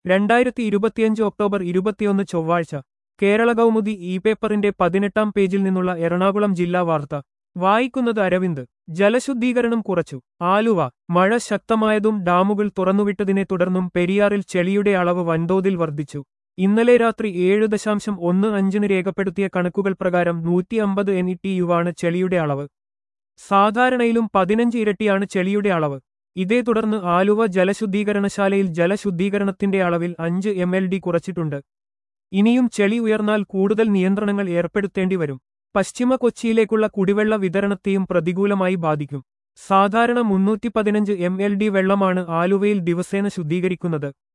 രണ്ടായിരത്തി ഇരുപത്തിയഞ്ച് ഒക്ടോബർ ഇരുപത്തിയൊന്ന് ചൊവ്വാഴ്ച കേരള കൗമുദി ഇ പേപ്പറിന്റെ പതിനെട്ടാം പേജിൽ നിന്നുള്ള എറണാകുളം ജില്ലാ വാർത്ത വായിക്കുന്നത് അരവിന്ദ് ജലശുദ്ധീകരണം കുറച്ചു ആലുവ മഴ ശക്തമായതും ഡാമുകൾ തുറന്നുവിട്ടതിനെ തുടർന്നും പെരിയാറിൽ ചെളിയുടെ അളവ് വൻതോതിൽ വർദ്ധിച്ചു ഇന്നലെ രാത്രി ഏഴ് ദശാംശം ഒന്ന് അഞ്ചിന് രേഖപ്പെടുത്തിയ കണക്കുകൾ പ്രകാരം നൂറ്റി അമ്പത് എൻ ഇ ടി യുവാണ് ചെളിയുടെ അളവ് സാധാരണയിലും പതിനഞ്ച് ഇരട്ടിയാണ് ചെളിയുടെ അളവ് ഇതേ തുടർന്ന് ആലുവ ജലശുദ്ധീകരണശാലയിൽ ജലശുദ്ധീകരണത്തിന്റെ അളവിൽ അഞ്ച് എം എൽ ഡി കുറച്ചിട്ടുണ്ട് ഇനിയും ചെളി ഉയർന്നാൽ കൂടുതൽ നിയന്ത്രണങ്ങൾ ഏർപ്പെടുത്തേണ്ടി വരും പശ്ചിമ കൊച്ചിയിലേക്കുള്ള കുടിവെള്ള വിതരണത്തെയും പ്രതികൂലമായി ബാധിക്കും സാധാരണ മുന്നൂറ്റി പതിനഞ്ച് എം എൽ ഡി വെള്ളമാണ് ആലുവയിൽ ദിവസേന ശുദ്ധീകരിക്കുന്നത്